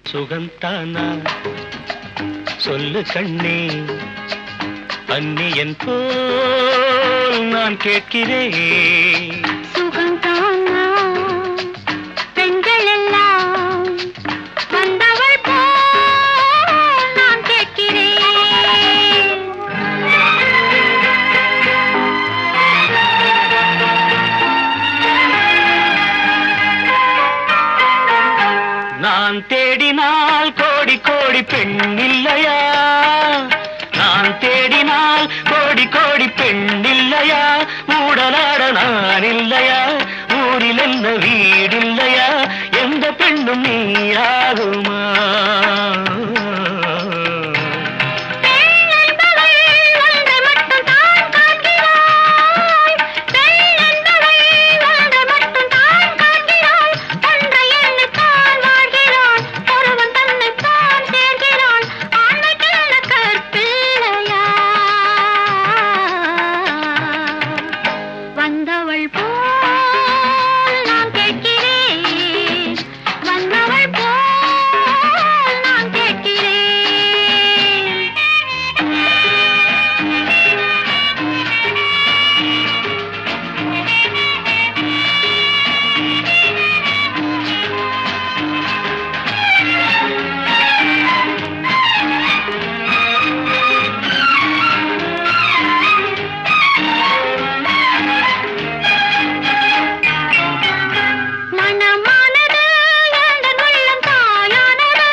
சுகந்தானா சொல்லு கண்ணே அந்நியன் போல் நான் கேட்கிறேன் சுகந்தானா பெண்கள் எல்லாம் வந்தவள் போல் நான் கேட்கிறேன் நான் தேடினால் கோடி கோடி பெண் இல்லையா நான் தேடினால் கோடி கோடி பெண் இல்லையா மூடலாட நான் இல்லையா ஊரில் என்ன வீடில்லையா எந்த பெண்ணும் நீயாகுமா பெண் என்பவள் ஒன்றை மட்டும் தான் காண்கிறாள் பெண் என்பவள் ஒன்றை மட்டும் தான் காண்கிறாள் ஒன்றை எண்ணித்தான் வாழ்கிறாள் ஒருவன் தன்னைத்தான் சேர்கிறாள் ஆண்மைக்கென்ன கற்பில்லையா வந்தவள் போல் நான் கேட்கிறேன் வந்தவள் போல் நான் கேட்கிறேன் மனமானது எந்தன் உள்ளம் தாயானது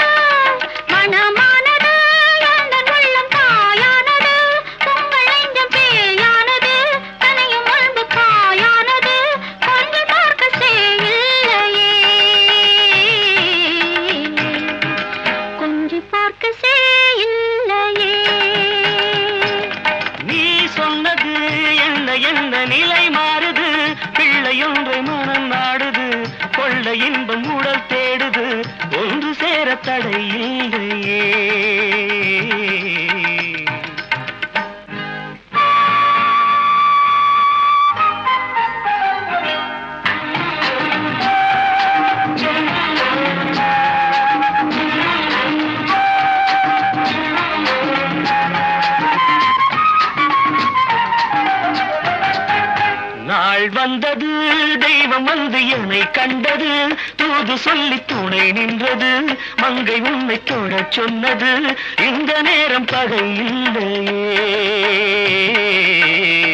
மனமானது எந்தன் உள்ளம் தாயானது உங்கள் நெஞ்சம் பேயானது தனியும் அன்பு காயானது கொஞ்சம் பார்க்க செய்யில்லையே கொஞ்சம் பார்க்க செய்யில்லையே நீ சொன்னது என்ன என்ன நிலை மாறுது பிள்ளையொன்றை மனம் நாடுது கொள்ள இன்பம் உடல் தேடுது ஒன்று சேர தடை இல்லையே நாள் வந்தது தெய்வம் வந்து என்னை கண்டது தூது சொல்லி துணை நின்றது மங்கை உன்னை தொடச் சொன்னது இந்த நேரம் பகை இல்லையே